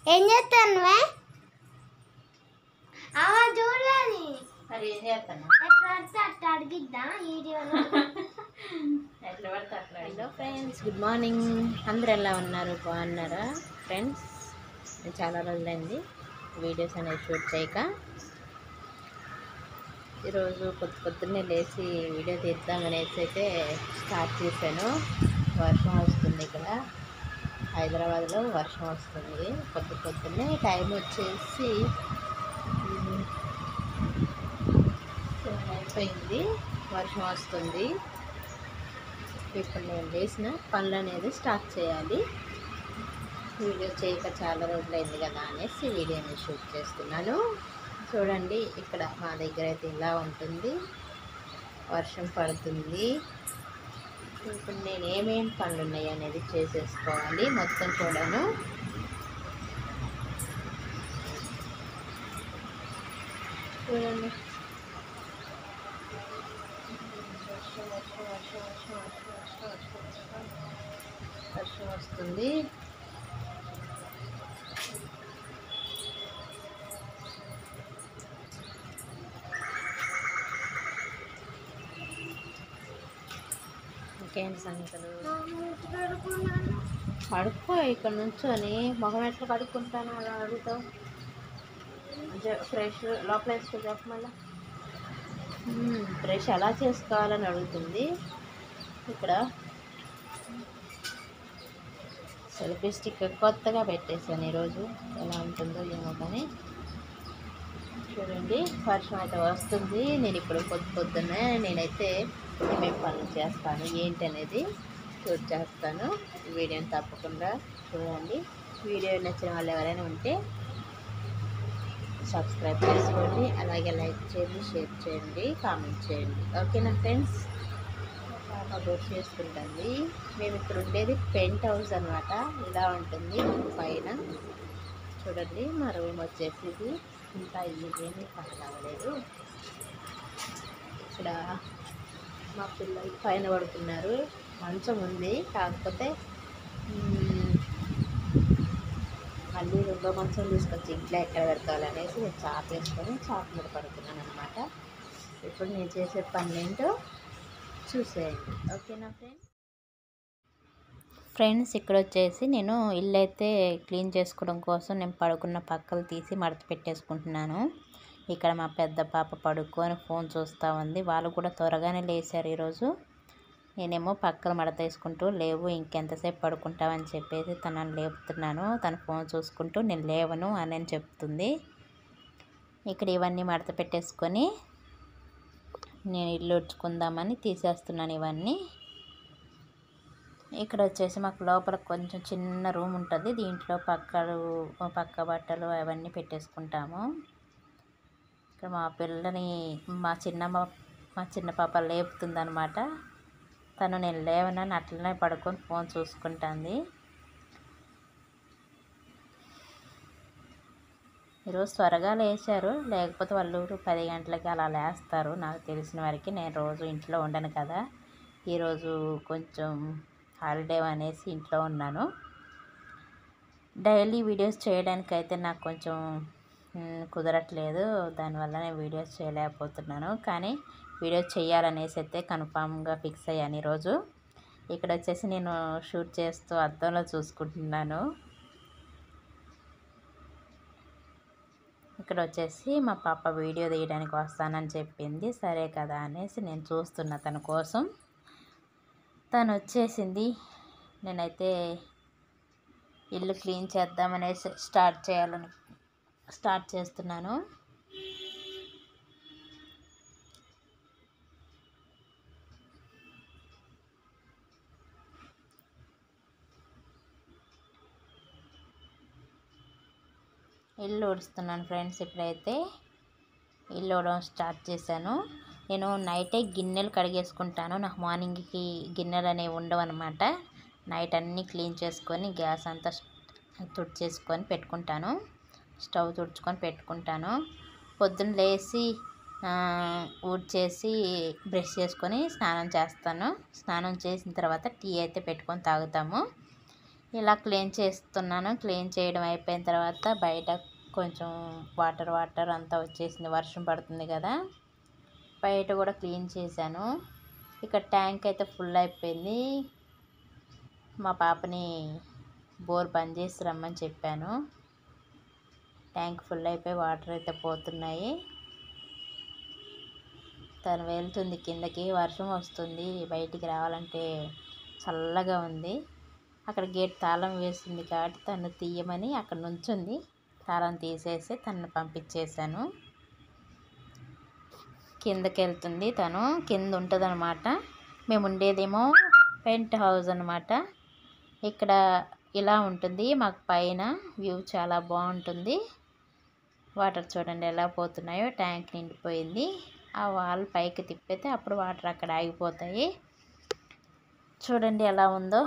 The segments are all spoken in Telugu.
ఏం చేస్తానువే అలా చూడాలి మరి ఏం చేస్తాను ఎట్లా పడితే అట్లా అడిగిద్దా వీడియోలో ఎట్లా పడితే అట్లా హలో ఫ్రెండ్స్ గుడ్ మార్నింగ్ అందరు ఎలా ఉన్నారు బాగున్నారా ఫ్రెండ్స్ చాలా రోజులైంది వీడియోస్ అనేవి షూట్ చేయక ఈరోజు పొద్దు పొద్దున్నే లేచి వీడియో తీద్దామనేసి అయితే స్టార్ట్ చేశాను వర్షం వస్తుంది ఇక్కడ హైదరాబాద్లో వర్షం వస్తుంది పొద్దు పొద్దున్నే టైం వచ్చేసి ఉమ్, సెవెన్ అయిపోయింది వర్షం వస్తుంది ఇప్పుడు నేను లేచిన పనులు అనేది స్టార్ట్ చేయాలి వీడియో చేయక చాలా రోజులైంది కదా అనేసి వీడియోని షూట్ చేస్తున్నాను చూడండి ఇక్కడ మా దగ్గర అయితే ఇలా ఉంటుంది వర్షం పడుతుంది ఇప్పుడు నేను ఏమేమి పనులు ఉన్నాయి అనేది చేసేసుకోవాలి మొత్తం చూడను చూడండి వర్షం వర్షం వర్షం వర్షం వర్షం వర్షం వర్షం వర్షం వర్షం వస్తుంది ఇంకేంటి సంగతులు కడుక్కో ఇక్కడ నుంచొని మొహం ఎట్లా కడుక్కుంటాను అలా అడుగుతావు జ- ఫ్రెష్ లోపల వేసుకో చెప్పమల్లా ఫ్రెష్ ఎలా చేసుకోవాలని అడుగుతుంది ఇక్కడ సెల్ఫీ స్టిక్ కొత్తగా పెట్టేసాను ఈరోజు ఎలా ఉంటుందో ఏమో కానీ చూడండి వర్షం అయితే వస్తుంది నేను ఇప్పుడు పొద్దు పొద్దున్నే నేనైతే ఏమేమి పనులు చేస్తాను ఏంటి అనేది షూట్ చేస్తాను ఈ వీడియోని తప్పకుండా చూడండి వీడియో నచ్చిన వాళ్ళు ఎవరైనా ఉంటే సబ్స్క్రైబ్ చేసుకోండి అలాగే లైక్ చేయండి షేర్ చేయండి కామెంట్ చేయండి ఓకేనా ఫ్రెండ్స్ పాప బోట్ చేసుకుంటుంది మేము ఇక్కడ ఉండేది పెంట్ హౌస్ అనమాట ఇలా ఉంటుంది పైన చూడండి మా రూమ్ వచ్చేసి ఇది ఇంకా ఇది ఏమీ పని అవ్వలేదు ఇక్కడ మా పిల్లలు పైన పడుకున్నారు మంచం ఉంది కాకపోతే మ్మ్, మళ్ళీ రెండో మంచం తీసుకొచ్చి ఇంట్లో ఎక్కడ పెడతాలనేసి నేను చాప్ వేసుకొని చాప్ మీద పడుకున్నాను అనమాట ఇప్పుడు నేను చేసే పని ఏంటో చూసేయండి ఓకేనా ఫ్రెండ్ ఫ్రెండ్స్ ఇక్కడ వచ్చేసి నేను ఇల్లు అయితే క్లీన్ చేసుకోవడం కోసం నేను పడుకున్న పక్కలు తీసి మడత పెట్టేసుకుంటున్నాను ఇక్కడ మా పెద్ద పాప పడుకొని ఫోన్ చూస్తూ ఉంది వాళ్ళు కూడా త్వరగానే లేచారు ఈరోజు నేనేమో పక్కన మడత వేసుకుంటూ లేవు ఇంకెంతసేపు పడుకుంటావని చెప్పేసి తనని లేపుతున్నాను తన ఫోన్ చూసుకుంటూ నేను లేవను అని అని చెప్తుంది ఇక్కడ ఇవన్నీ మడత పెట్టేసుకొని నేను ఇల్లు ఉడ్చుకుందామని తీసేస్తున్నాను ఇవన్నీ ఇక్కడ వచ్చేసి మాకు లోపల కొంచెం చిన్న రూమ్ ఉంటుంది దీంట్లో పక్కలు పక్క బట్టలు అవన్నీ పెట్టేసుకుంటాము ఇక్కడ మా పిల్లని మా చిన్న మా చిన్న పాప లేపుతుందనమాట తను నేను లేవనని అట్లనే పడుకొని ఫోన్ చూసుకుంటుంది ఈరోజు త్వరగా లేచారు లేకపోతే వాళ్ళు పది గంటలకి అలా లేస్తారు నాకు తెలిసిన వరకు నేను రోజు ఇంట్లో ఉండను కదా ఈరోజు కొంచెం హాలిడే అనేసి ఇంట్లో ఉన్నాను డైలీ వీడియోస్ చేయడానికి అయితే నాకు కొంచెం మ్, కుదరట్లేదు దానివల్ల నేను వీడియోస్ చేయలేకపోతున్నాను కానీ వీడియోస్ చేయాలనేసి అయితే కన్ఫామ్గా ఫిక్స్ అయ్యాను ఈరోజు ఇక్కడ వచ్చేసి నేను షూట్ చేస్తూ అద్దంలో చూసుకుంటున్నాను ఇక్కడ వచ్చేసి మా పాప వీడియో తీయడానికి వస్తానని చెప్పింది సరే కదా అనేసి నేను చూస్తున్నా తన కోసం తను వచ్చేసింది నేనైతే ఇల్లు క్లీన్ చేద్దామనేసి స్టార్ట్ చేయాలని స్టార్ట్ చేస్తున్నాను ఇల్లు ఊడుస్తున్నాను ఫ్రెండ్స్ ఇప్పుడైతే ఇల్లు ఊడడం స్టార్ట్ చేశాను నేను నైటే గిన్నెలు కడిగేసుకుంటాను నాకు మార్నింగ్కి గిన్నెలు అనేవి ఉండవు అనమాట నైట్ అన్నీ క్లీన్ చేసుకొని గ్యాస్ అంతా తుడిచేసుకొని పెట్టుకుంటాను స్టవ్ తుడుచుకొని పెట్టుకుంటాను పొద్దున్న లేచి ఆ, ఊడ్చేసి బ్రష్ చేసుకొని స్నానం చేస్తాను స్నానం చేసిన తర్వాత టీ అయితే పెట్టుకొని తాగుతాము ఇలా క్లీన్ చేస్తున్నాను క్లీన్ చేయడం అయిపోయిన తర్వాత బయట కొంచెం వాటర్ వాటర్ అంతా వచ్చేసింది వర్షం పడుతుంది కదా బయట కూడా క్లీన్ చేశాను ఇక్కడ ట్యాంక్ అయితే ఫుల్ అయిపోయింది మా పాపని బోర్ బంద్ చేసి రమ్మని చెప్పాను ట్యాంక్ ఫుల్ అయిపోయి వాటర్ అయితే పోతున్నాయి తను వెళ్తుంది కిందకి వర్షం వస్తుంది బయటికి రావాలంటే చల్లగా ఉంది అక్కడ గేట్ తాళం వేసింది కాబట్టి తను తీయమని అక్కడ నుంచుంది తాళం తీసేసి తనను పంపించేశాను కిందకి వెళ్తుంది తను కింద ఉంటుంది అనమాట మేము ఉండేదేమో పెంట్ హౌస్ అనమాట ఇక్కడ ఇలా ఉంటుంది మాకు పైన వ్యూ చాలా బాగుంటుంది వాటర్ చూడండి ఎలా పోతున్నాయో ట్యాంక్ నిండిపోయింది ఆ వాల్ పైకి తిప్పితే అప్పుడు వాటర్ అక్కడ ఆగిపోతాయి చూడండి ఎలా ఉందో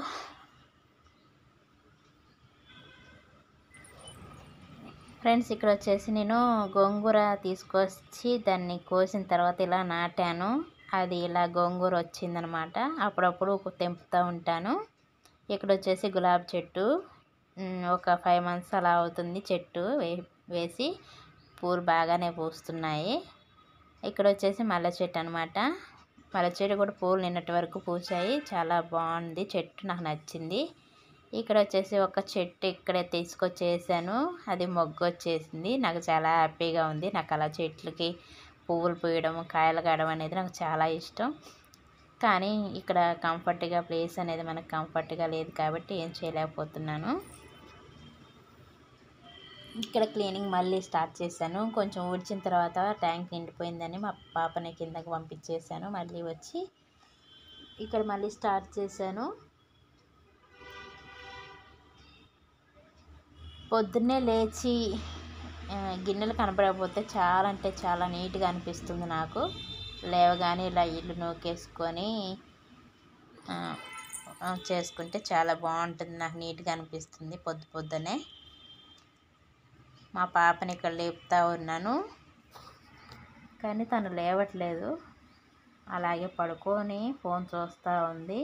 ఫ్రెండ్స్ ఇక్కడ వచ్చేసి నేను గోంగూర తీసుకొచ్చి దాన్ని కోసిన తర్వాత ఇలా నాటాను అది ఇలా గోంగూర వచ్చిందనమాట అప్పుడప్పుడు తెంపుతూ ఉంటాను ఇక్కడ వచ్చేసి గులాబీ చెట్టు ఉమ్, ఒక ఫైవ్ మంత్స్ అలా అవుతుంది చెట్టు వే వేసి పూలు బాగానే పూస్తున్నాయి ఇక్కడ వచ్చేసి మల్లె చెట్టు అనమాట మల్లె చెట్టు కూడా పూలు నిన్నటి వరకు పూసాయి చాలా బాగుంది చెట్టు నాకు నచ్చింది ఇక్కడ వచ్చేసి ఒక చెట్టు ఇక్కడే తీసుకొచ్చేసాను అది మొగ్గు వచ్చేసింది నాకు చాలా హ్యాపీగా ఉంది నాకు అలా చెట్లకి పువ్వులు పూయడం కాయలు కాయడం అనేది నాకు చాలా ఇష్టం కానీ ఇక్కడ కంఫర్ట్గా ప్లేస్ అనేది మనకు కంఫర్ట్గా లేదు కాబట్టి ఏం చేయలేకపోతున్నాను ఇక్కడ క్లీనింగ్ మళ్ళీ స్టార్ట్ చేశాను కొంచెం ఊడ్చిన తర్వాత ట్యాంక్ నిండిపోయిందని మా పాపని కిందకి పంపించేశాను మళ్ళీ వచ్చి ఇక్కడ మళ్ళీ స్టార్ట్ చేశాను పొద్దున్నే లేచి ఆ, గిన్నెలు కనపడకపోతే చాలా అంటే చాలా నీట్గా అనిపిస్తుంది నాకు లేవగానే ఇలా ఇల్లు నూకేసుకొని ఆ, ఆ, చేసుకుంటే చాలా బాగుంటుంది నాకు నీట్గా అనిపిస్తుంది పొద్దు పొద్దునే మా పాపని ఇక్కడ లేపుతా ఉన్నాను కానీ తను లేవట్లేదు అలాగే పడుకొని ఫోన్ చూస్తూ ఉంది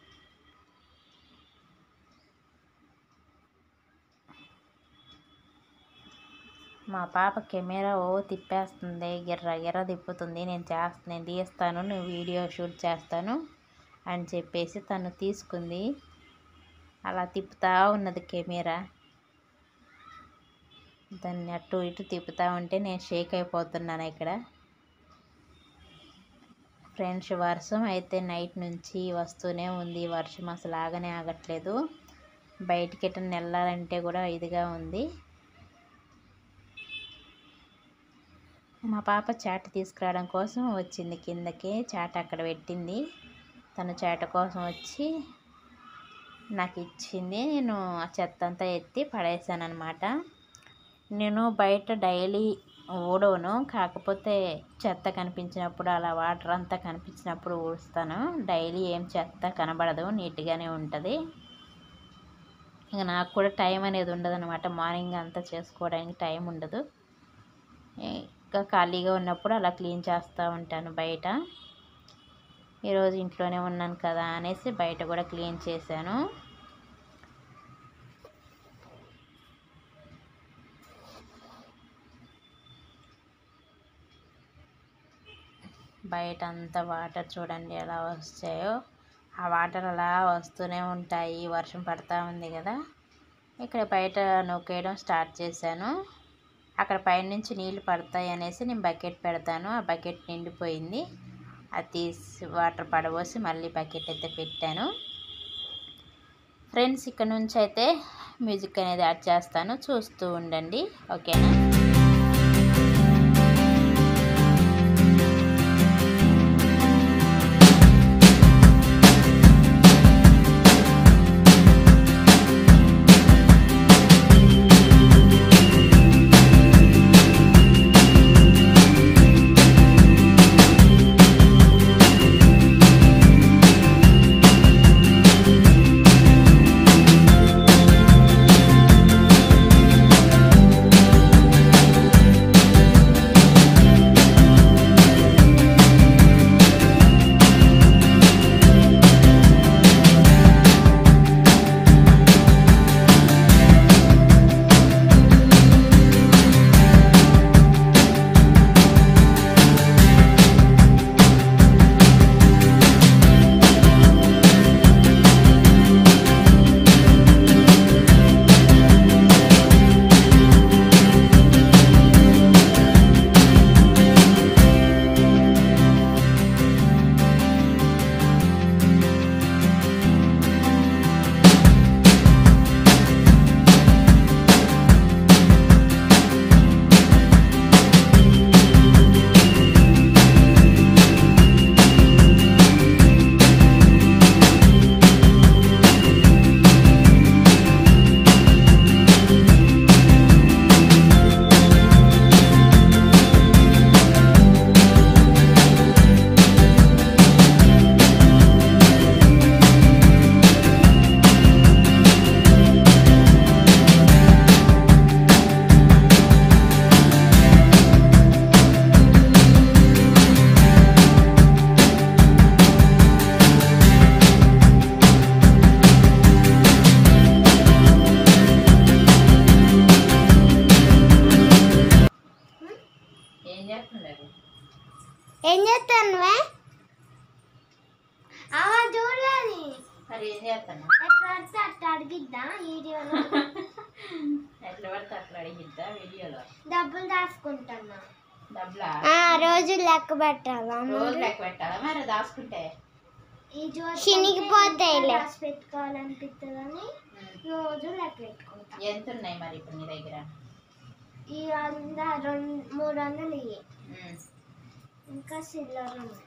మా పాప కెమెరా ఓ తిప్పేస్తుంది గిర్ర గిర్ర తిప్పుతుంది నేను చేస్తా నేను తీస్తాను నువ్వు వీడియో షూట్ చేస్తాను అని చెప్పేసి తను తీసుకుంది అలా తిప్పుతా ఉన్నది కెమెరా దాన్ని అటు ఇటు తిప్పుతా ఉంటే నేను షేక్ అయిపోతున్నాను ఇక్కడ ఫ్రెండ్స్ వర్షం అయితే నైట్ నుంచి వస్తూనే ఉంది వర్షం అసలు ఆగనే ఆగట్లేదు బయటికి ఎటన్నా వెళ్ళాలంటే కూడా ఇదిగా ఉంది మా పాప చాట తీసుకురావడం కోసం వచ్చింది కిందకి చాట అక్కడ పెట్టింది తను చాట కోసం వచ్చి నాకు ఇచ్చింది నేను ఆ చెత్త అంతా ఎత్తి పడేసాను అనమాట నేను బయట డైలీ ఊడవను కాకపోతే చెత్త కనిపించినప్పుడు అలా వాటర్ అంతా కనిపించినప్పుడు ఊడుస్తాను డైలీ ఏం చెత్త కనబడదు నీట్గానే ఉంటుంది ఇంకా నాకు కూడా టైం అనేది ఉండదు అనమాట మార్నింగ్ అంతా చేసుకోవడానికి టైం ఉండదు ఇంకా ఖాళీగా ఉన్నప్పుడు అలా క్లీన్ చేస్తూ ఉంటాను బయట ఈరోజు ఇంట్లోనే ఉన్నాను కదా అనేసి బయట కూడా క్లీన్ చేశాను బయట అంతా వాటర్ చూడండి ఎలా వచ్చాయో ఆ వాటర్ అలా వస్తూనే ఉంటాయి వర్షం పడతా ఉంది కదా ఇక్కడ బయట నొక్కేయడం స్టార్ట్ చేశాను అక్కడ పైనుంచి నీళ్ళు పడతాయి అనేసి నేను బకెట్ పెడతాను ఆ బకెట్ నిండిపోయింది అది తీసి వాటర్ పడబోసి మళ్ళీ బకెట్ అయితే పెట్టాను ఫ్రెండ్స్ ఇక్కడ నుంచి అయితే మ్యూజిక్ అనేది యాడ్ చేస్తాను చూస్తూ ఉండండి ఓకేనా ఏం చేస్తానువే అవ చూడలేదు మరి ఏం చేస్తాను ఎట్లా పడితే అట్లా అడిగిద్దా వీడియోలో ఎట్లా పడితే అట్లా అడిగిద్దా వీడియోలో డబ్బులు దాచుకుంటున్నా డబ్బులా రోజు లెక్క పెట్టాలా రోజు లెక్క పెట్టాలా మరి దాచుకుంటే చినిగిపోతాయి రాసి పెట్టుకోవాలనిపిస్తుందని రోజు లెక్క పెట్టుకుంటా ఎంత ఉన్నాయి మరి ఇప్పుడు నీ దగ్గర ఈ వంద రెండు మూడు వందలు ఇవి ఉమ్. ఇంకా సిల్లర్ ఉన్నాయి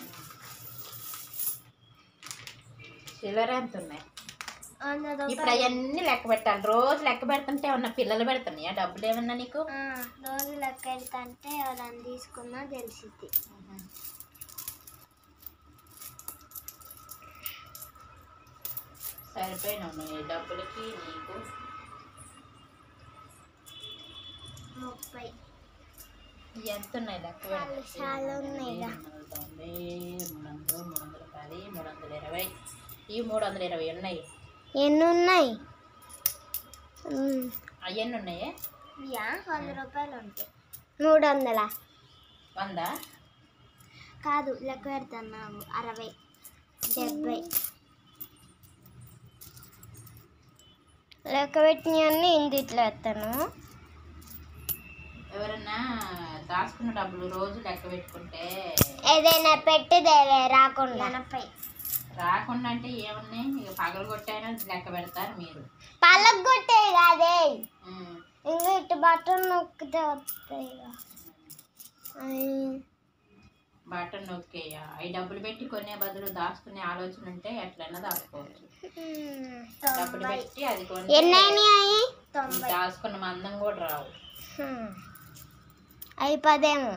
చిల్లర ఎంత ఉన్నాయి వంద ఇప్పుడు అవన్నీ లెక్క పెట్టాలి రోజు లెక్క పెడుతుంటే ఉన్న పిల్లలు పెడుతున్నాయా డబ్బులు ఏమన్నా నీకు ఆ, రోజు లెక్క వెళ్తాంటే ఎవరైనా తీసుకున్నా తెలిసిద్ది సరిపోయినావు నువ్వు ఈ డబ్బులకి నీకు ముప్పై ఎంత ఉన్నాయి లెక్క చాలా- పెడితే? చాలా ఉన్నాయిగా. మూడు వందల తొంభై మూడు వందలు మూడు వందల పది మూడు వందల ఇరవై ఈ మూడు వందల ఇరవై ఉన్నాయి ఎన్ని ఉన్నాయి అవన్నీ ఉన్నాయే వంద రూపాయలు ఉంటాయి మూడు వందల వంద కాదు లెక్క పెడుతున్నాము అరవై డెబ్బై లెక్క పెట్టినవన్నీ ఇంటిట్లో వేస్తాను ఎవరన్నా దాచుకున్న డబ్బులు రోజు లెక్క పెట్టుకుంటే ఏదైనా పెట్టిదేవే రాకుండా ఎనభై రాకుండా అంటే ఏమున్నాయి ఇక పగలు కొట్టైనా లెక్క పెడతారు మీరు పళ్ళకు కొట్టే కాదే ఉమ్. ఇంకా ఇటు బట్టలు నొక్కితే వస్తాయి ఇక. అయ్. బటన్ నొక్కేయ అవి డబ్బులు పెట్టి కొనే బదులు దాచుకునే ఆలోచన ఉంటే ఎట్లయినా దాచుకోవచ్చు డబ్బులు పెట్టి అది కొని ఎన్ని అయినాయి దాచుకున్న మందం కూడా రావు అవి పదేమో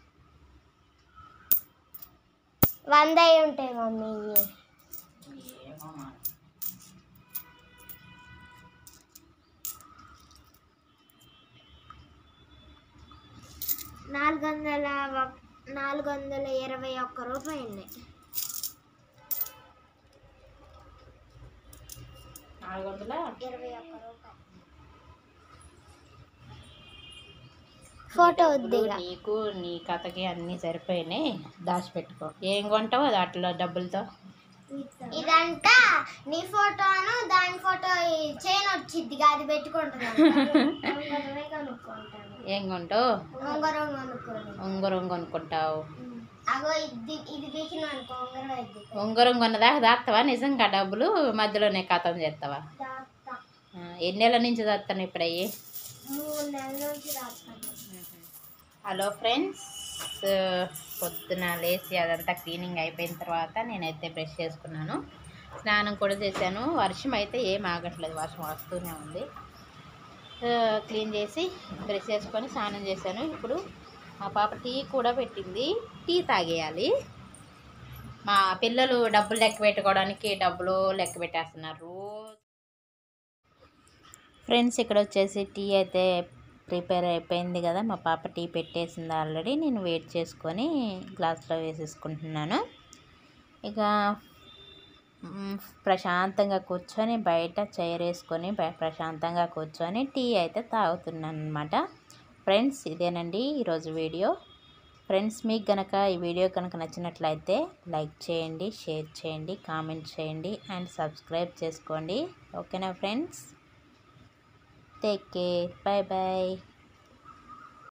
వంద అయి ఉంటాయి మమ్మీ ఇవి. ఏమో మరి. నాలుగు వందల ఒక్- నాలుగు వందల ఇరవై ఒక్క రూపాయలు నాలుగు వందల ఇరవై ఒక్క రూపాయలు ఫోటో వద్దు ఇక. నీకు నీ కథకి అన్నీ సరిపోయినాయి దాచిపెట్టుకో ఏం కొంటావు అది అట్లా డబ్బులతో ఇదంతా నీ ఫోటోను దాని ఫోటో చైన్ వచ్చింది అది పెట్టుకుంటున్నాను కొనుక్కుంటాను ఏం కొంటావు ఉంగరం కొనుక్కోని ఉంగరం కొనుక్కుంటావు అగో ఇది ఇది దిగిన అనుకో ఉంగరం ఇది ఉంగరం కొన్నదాకా దాస్తావా నిజంగా డబ్బులు మధ్యలోనే ఖతం చేస్తావా దాస్తా ఆ, ఎన్ని నెలల నుంచి దాస్తాను ఇప్పుడు అయ్యి మూడు నెలల నుంచి రాస్తాను హలో ఫ్రెండ్స్ పొద్దున లేచి అదంతా క్లీనింగ్ అయిపోయిన తర్వాత నేనైతే బ్రష్ చేసుకున్నాను స్నానం కూడా చేశాను వర్షం అయితే ఏం ఆగట్లేదు వర్షం వస్తూనే ఉంది ఆ, క్లీన్ చేసి బ్రష్ చేసుకొని స్నానం చేశాను ఇప్పుడు మా పాప టీ కూడా పెట్టింది టీ తాగేయాలి మా పిల్లలు డబ్బులు లెక్క పెట్టుకోవడానికి డబ్బులు లెక్క పెట్టేస్తున్నారు ఫ్రెండ్స్ ఇక్కడ వచ్చేసి టీ అయితే ప్రిపేర్ అయిపోయింది కదా మా పాప టీ పెట్టేసింది ఆల్రెడీ నేను వెయిట్ చేసుకొని గ్లాస్లో వేసేసుకుంటున్నాను ఇక మ్, ప్రశాంతంగా కూర్చొని బయట చైర్ వేసుకొని బయ- ప్రశాంతంగా కూర్చొని టీ అయితే తాగుతున్నాను అనమాట ఫ్రెండ్స్ ఇదేనండి ఈరోజు వీడియో ఫ్రెండ్స్ మీకు గనక ఈ వీడియో కనుక నచ్చినట్లయితే లైక్ చేయండి షేర్ చేయండి కామెంట్ చేయండి అండ్ సబ్స్క్రైబ్ చేసుకోండి ఓకేనా friends Take care. Bye bye.